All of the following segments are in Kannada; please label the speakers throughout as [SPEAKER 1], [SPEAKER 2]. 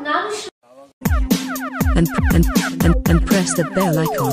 [SPEAKER 1] ನಾನು ಶ್ರೀ-
[SPEAKER 2] and, and, and, and press the bell icon.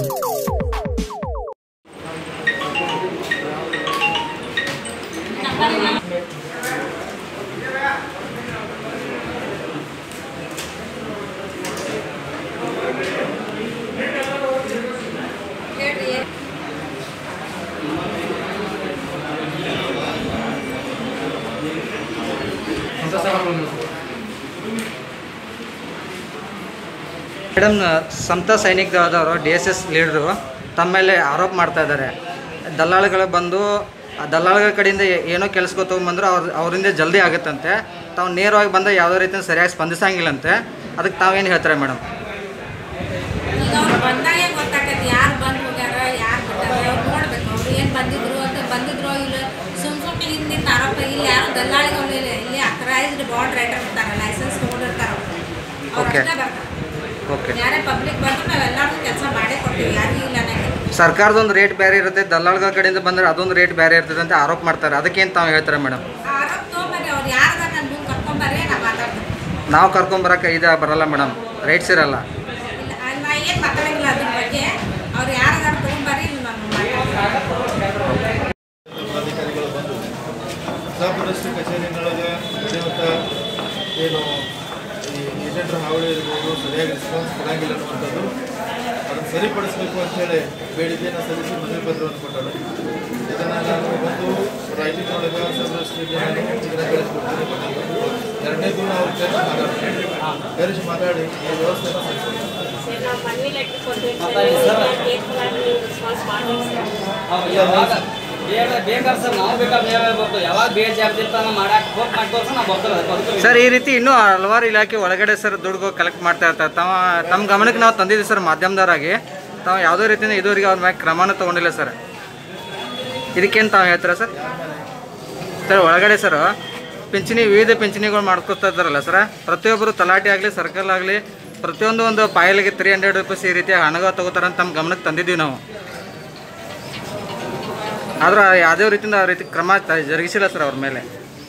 [SPEAKER 3] Madam Samata Sainika ದಳದವರು ಡಿ ಎಸ್ ಎಸ್ ಲೀಡ್ರು ತಮ್ಮ ಮೇಲೆ ಆರೋಪ ಮಾಡ್ತಾ ಇದ್ದಾರೆ ದಲ್ಲಾಳಿಗಳು ಬಂದು ಆ ದಲ್ಲಾಳಿಗಳ ಕಡೆಯಿಂದ ಏ- ಏನೋ ಕೆಲಸ ತೊಗೊಂಬಂದ್ರು ಅವ್ರ ಅವರಿಂದ ಜಲ್ದಿ ಆಗುತ್ತಂತೆ ತಾವು ನೇರವಾಗಿ ಬಂದ ಯಾವುದೇ ರೀತಿಯ ಸರಿಯಾಗಿ ಸ್ಪಂದಿಸಂಗಿಲ್ಲಂತೆ ಅದಕ್ಕೆ ತಾವೇನು ಹೇಳ್ತಾರೆ ಮೇಡಮ್
[SPEAKER 4] ಈಗ ಅವ್ರು ಬಂದಾಗೆ ಗೊತ್ತಾಗತ್ತೆ ಯಾರು ಬಂದು ಹೋಗ್ಯಾರ ಯಾರು ಬಿಟ್ಟಾರ ಅವ್ರು ನೋಡ್ಬೇಕು ಅವ್ರು ಏನು ಬಂದಿದ್ರು ಅಂತ ಬಂದಿದ್ರು ಇಲ್ಲ ಸುಮ್ ಸುಮ್ಮನೆ ಹಿಂದಿಂದ ಆರೋಪ ಇಲ್ಲಿ ಯಾರು ದಲ್ಲಾಳಿಗಳು ಇಲ್ಲ ಇಲ್ಲಿ ಅಕ್ರೈಸ್ಡ್ ಬಾಂಡ್ ರೈಟರ್ ಇರ್ತಾರೆ ಲೈಸೆನ್ಸ್ ತೊಗೊಂಡಿರ್ತಾರೆ ಅವ್ರು
[SPEAKER 3] Okay.
[SPEAKER 4] ಅಷ್ಟೇ ಬರ್ತಾರೆ
[SPEAKER 3] ಓಕೆ
[SPEAKER 4] ಯಾರೇ ಪಬ್ಲಿಕ್ ಬಂದ್ರು ನಾವೆಲ್ಲರಿಗೂ ಕೆಲಸ ಮಾಡೇ ಕೊಡ್ತೀವಿ ಯಾರಿಗೂ ಇಲ್ಲ ನನಗೆ
[SPEAKER 3] ಸರ್ಕಾರದೊಂದು ರೇಟ್ ಬೇರೆ ಇರುತ್ತೆ ದಲ್ಲಾಳಿಗಳ ಕಡೆಯಿಂದ ಬಂದರೆ ಅದೊಂದು ರೇಟ್ ಬೇರೆ ಇರ್ತದೆ ಅಂತ ಆರೋಪ ಮಾಡ್ತಾರೆ ಅದಕ್ಕೇನು ತಾವು ಹೇಳ್ತಾರೆ ಮೇಡಮ್
[SPEAKER 4] ಆರೋಪ ತೊಗೊಂಬರ್ರಿ ಅವ್ರು ಯಾರ್ದಾರ ನನ್ನ ಮುಂದೆ ಕರ್ಕೊಂಬರ್ರಿ ನಾ ಮಾತಾಡ್ತೀನಿ
[SPEAKER 3] ನಾವು ಕರ್ಕೊಂಬರಕ್ಕೆ ಇದು ಬರಲ್ಲ ಮೇಡಮ್ ರೈಟ್ಸ್ ಇರಲ್ಲ
[SPEAKER 4] ಇಲ್ಲ ಆ, ನಾ ಏನು ಮಾತಾಡಂಗಿಲ್ಲ ಅದ್ರ ಬಗ್ಗೆ ಅವ್ರು ಯಾರ್ದಾರ ತೊಗೊಂಬರ್ರಿ ನಾನು ಮಾತಾಡ್ತೀನಿ
[SPEAKER 5] ಅಧಿಕಾರಿಗಳು ಬಂದು ಸಬ್ ಕಚೇರಿಗಳೊಳಗೆ ನಡೆಯುವಂಥ ಏನು ಈ ಏಜೆಂಟ್ರ ಹಾವಳಿ ಇರ್ಬೋದು ಸರಿಯಾಗಿ ರೆಸ್ಪಾನ್ಸ್ ಕೊಡಂಗಿಲ್ಲ ಅನ್ನುವಂಥದ್ದು ಅದನ್ನು ಸರಿಪಡಿಸಬೇಕು ಅಂತೇಳಿ ಬೇಡಿಕೆಯನ್ನು ಸಲ್ಲಿಸಿ ಮನವಿ ಪತ್ರವನ್ನು ಕೊಟ್ಟರು ಇದನ್ನು ನಾನು ಒಂದು ರೈಟಿಂಗ್ ಒಳಗೆ ಸಬ್ ರಜಿಸ್ಟ್ರಿಗೆ ನಾನು ಇದನ್ನು ಕಳಿಸ್ಕೊಡ್ತೀನಿ ಮೊದಲು. ಎರಡನೇದು ನಾವು ಚರ್ಚ್ ಮಾತಾಡ್ತೀನಿ ಚರ್ಚ್ ಮಾತಾಡಿ ಈ ವ್ಯವಸ್ಥೆಯನ್ನು ಸರಿಪಡಿಸ್ತೀವಿ
[SPEAKER 6] ಯಾವಾಗ ಬೇಗ ಬೇಕಾದ್ರೆ ಸರ್ ನಾವು ಬೇಕಾದ್ರೆ ನೀವೇ ಬರ್ತೀವಿ ಯಾವಾಗ ಬೇಗ ಜಾಗದಿರ್ತಾನ ಮಾಡಕ್ಕೆ ಹೋಗಿ ಮಾಡ್ಕೋರ್ ಸರ್ ನಾವು ಬರ್ತಾರೆ ಅದಕ್ಕೆ
[SPEAKER 3] ಸರ್ ಈ ರೀತಿ ಇನ್ನೂ ಹಲವಾರು ಇಲಾಖೆ ಒಳಗಡೆ ಸರ್ ದುಡ್ಡು ಕಲೆಕ್ಟ್ ಮಾಡ್ತಾ ಇರ್ತಾರೆ ತಮ್ಮ ತಮ್ಮ ಗಮನಕ್ಕೆ ನಾವು ತಂದಿದ್ದೀವಿ ಸರ್ ಮಾಧ್ಯಮದವರಾಗಿ ತಾವು ಯಾವುದೇ ರೀತಿಯಿಂದ ಇದುವರೆಗೆ ಅವ್ರ ಮ್ಯಾಗೆ ಕ್ರಮನೂ ತೊಗೊಂಡಿಲ್ಲ ಸರ್ ಇದಕ್ಕೇನು ತಾವು ಹೇಳ್ತೀರಾ ಸರ್ ಸರ್ ಒಳಗಡೆ ಸರ್ ಪಿಂಚಣಿ ವಿವಿಧ ಪಿಂಚಣಿಗಳು ಮಾಡ್ಕೊತಾ ಇದ್ದಾರಲ್ಲ ಸರ್ ಪ್ರತಿಯೊಬ್ಬರು ತಲಾಟೆ ಆಗಲಿ ಸರ್ಕಲ್ ಆಗಲಿ ಪ್ರತಿಯೊಂದು ಒಂದು ಪಾಯಲಿಗೆ ತ್ರೀ ಹಂಡ್ರೆಡ್ ರುಪೀಸ್ ಈ ರೀತಿ ಹಣಗ ತಗೋತಾರೆ ಅಂತ ತಮ್ಮ ಗಮನಕ್ಕೆ ತಂದಿದ್ದೀವಿ ನಾವು ಆದ್ರೆ ಯಾವುದೇ ರೀತಿಯಿಂದ ಆ ರೀತಿ ಕ್ರಮ ತ- ಜರುಗಿಸಿಲ್ಲ ಸರ್ ಅವ್ರ ಮೇಲೆ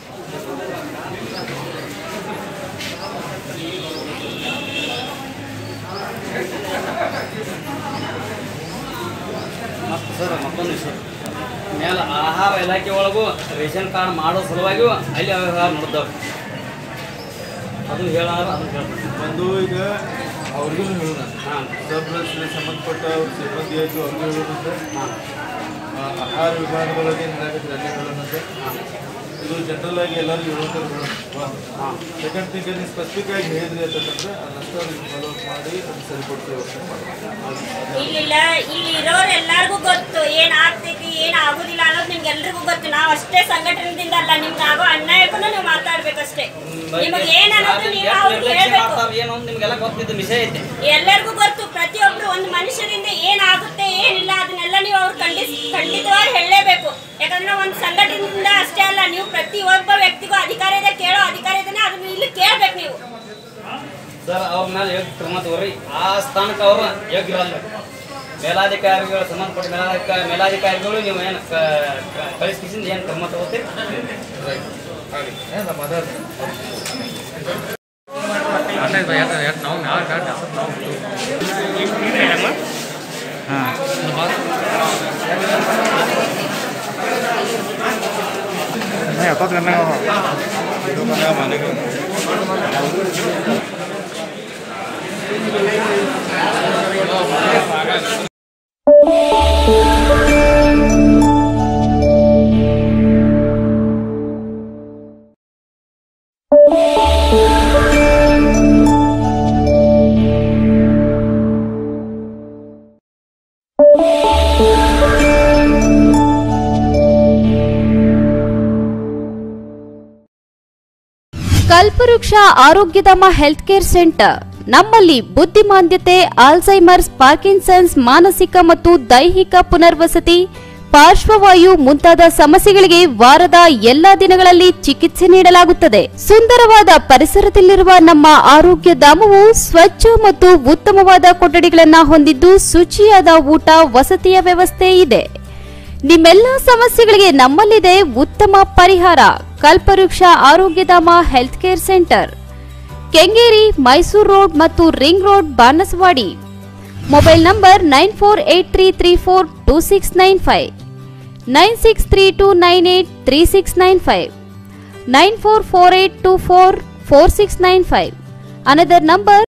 [SPEAKER 6] ಮತ್ತು ಸರ್ ಮತ್ತೊಂದು ವಿಷಯ ಮೇಲೆ ಆಹಾರ ಇಲಾಖೆ ಒಳಗೂ ರೇಷನ್ ಕಾರ್ಡ್ ಮಾಡೋ ಸಲುವಾಗಿಯೂ ಅಲ್ಲಿ ವ್ಯವಹಾರ ನಡೆದವು ಅದು ಹೇಳಾರ ಅದು ಹೇಳ್ತಾರೆ
[SPEAKER 5] ಒಂದು ಈಗ ಅವ್ರಿಗೂ ಹೇಳೋಣ
[SPEAKER 6] ಹಾಂ
[SPEAKER 5] ಸಬ್ ರಜಿಸ್ಟ್ರಿಗೆ ಸಂಬಂಧಪಟ್ಟ ಅವ್ರ ಸಿಬ್ಬಂದಿ ಆಯಿತು ಅವ್ರಿಗೂ ಹೇಳೋಣಂತೆ
[SPEAKER 6] ಹಾಂ
[SPEAKER 5] ಆ, ಆಹಾರ ವಿಭಾಗದೊಳಗೆ ಏನಾಗುತ್ತೆ ಅಲ್ಲಿ ಹೇಳೋಣಂತೆ ಇದು ಜನರಲ್ ಆಗಿ ಎಲ್ಲರಿಗೂ ಹೇಳುವಂಥದ್ದು ಹೇಳೋಣ
[SPEAKER 6] ಹಾಂ
[SPEAKER 5] ಸೆಕೆಂಡ್ ಥಿಂಗ್ ನೀವು ಸ್ಪೆಸಿಫಿಕ್ ಆಗಿ ಹೇಳಿದ್ರಿ ಅಂತಂದ್ರೆ ಅದನ್ನಷ್ಟು ಅವ್ರಿಗೆ ಫಾಲೋ ಅಪ್ ಮಾಡಿ ಅದನ್ನ ಸರಿಪಡಿಸೋ ವ್ಯವಸ್ಥೆ ಮಾಡಿ
[SPEAKER 7] ಇಲ್ಲಿಲ್ಲ ಇಲ್ಲಿ ಇರೋರು ಎಲ್ಲರಿಗೂ ಗೊತ್ತು ಏನ್ ಆಗ್ತೈತಿ ಏನ್ ಆಗುದಿಲ್ಲ ಅನ್ನೋದು ನಿಮ್ಗೆ ಎಲ್ರಿಗೂ ಗೊತ್ತು ನಾವು ಅಷ್ಟೇ ಸಂಘಟನೆದಿಂದ ಅಲ್ಲ ನಿಮ್ಗೆ ಆಗೋ ಅನ್ಯಾಯಕ್ಕೂ ನೀವು ಮಾತಾಡ್ಬೇಕಷ್ಟೇ ನಿಮಗೆ ಏನ್ ಅನ್ನೋದು ನೀವು ಅವ್ರಿಗೆ ಹೇಳ್ಬೇಕು
[SPEAKER 6] ಏನು ಅಂತ ನಿಮಗೆಲ್ಲ ಗೊತ್ತಿದ್ದ ವಿಷಯ ಐತೆ
[SPEAKER 7] ಎಲ್ಲರಿಗೂ ಗೊತ್ತು ಪ್ರತಿಯೊಬ್ರು ಒಂದು ಮನುಷ್ಯರಿಂದ ಏನಾಗುತ್ತೆ ಏನಿಲ್ಲ ಅದನ್ನೆಲ್ಲ ನೀವು ಅವ್ರು ಖಂಡಿಸ್ ಖಂಡಿತವಾಗಿ ಹೇಳಲೇಬೇಕು ಯಾಕಂದ್ರೆ ಒಂದು ಸಂಘಟನೆಯಿಂದ ಅಷ್ಟೇ ಅಲ್ಲ ನೀವು ಪ್ರತಿಯೊಬ್ಬ ವ್ಯಕ್ತಿಗೂ ಅಧಿಕಾರ ಇದೆ ಕೇಳೋ ಅಧಿಕಾರ ಇದೆ ಅದನ್ನ ಇಲ್ಲಿ ಕೇಳ್ಬೇಕು ನೀವು
[SPEAKER 6] ಸರ್ ಅವ್ರ ಮೇಲೆ ಯೋಗ್ಯ ಕ್ರಮ ತಗೋರಿ ಆ ಸ್ಥಾನಕ್ಕೆ ಅವರು ಯೋಗ್ಯರಲ್ಲ ಮೇಲಾಧಿಕಾರಿಗಳು ಸಂಬಂಧಪಟ್ಟ ಮೇಲಾಧಿಕಾರಿ ಮೇಲಾಧಿಕಾರಿಗಳು ನೀವು ಏನು ಕಳಿಸ್ಕಿಸಿಂದ ಏನು ಕ್ರಮ ತಗೋತೀರಿ
[SPEAKER 5] ನಮ್ಮ ಮಾತಾಡ್ತೀನಿ
[SPEAKER 8] ಕಲ್ಪವೃಕ್ಷ ಆರೋಗ್ಯಧಾಮ ಹೆಲ್ತ್ ಕೇರ್ ಸೆಂಟರ್ ನಮ್ಮಲ್ಲಿ ಬುದ್ಧಿಮಾಂದ್ಯತೆ ಆಲ್ಝೈಮರ್ಸ್ ಪಾರ್ಕಿನ್ಸನ್ಸ್ ಮಾನಸಿಕ ಮತ್ತು ದೈಹಿಕ ಪುನರ್ವಸತಿ ಪಾರ್ಶ್ವವಾಯು ಮುಂತಾದ ಸಮಸ್ಯೆಗಳಿಗೆ ವಾರದ ಎಲ್ಲಾ ದಿನಗಳಲ್ಲಿ ಚಿಕಿತ್ಸೆ ನೀಡಲಾಗುತ್ತದೆ ಸುಂದರವಾದ ಪರಿಸರದಲ್ಲಿರುವ ನಮ್ಮ ಆರೋಗ್ಯ ಧಾಮವು ಸ್ವಚ್ಛ ಮತ್ತು ಉತ್ತಮವಾದ ಕೊಠಡಿಗಳನ್ನ ಹೊಂದಿದ್ದು ಶುಚಿಯಾದ ಊಟ ವಸತಿಯ ವ್ಯವಸ್ಥೆ ಇದೆ ನಿಮ್ಮೆಲ್ಲ ಸಮಸ್ಯೆಗಳಿಗೆ ನಮ್ಮಲ್ಲಿದೆ ಉತ್ತಮ ಪರಿಹಾರ Kalpavriksha Arogyadhama health care centre Kengeri Mysuru road ಮತ್ತು ring road Banasawadi mobile number nine four eight three three four two six nine five nine six three two nine eight three six nine five nine four four eight two four four six nine five another number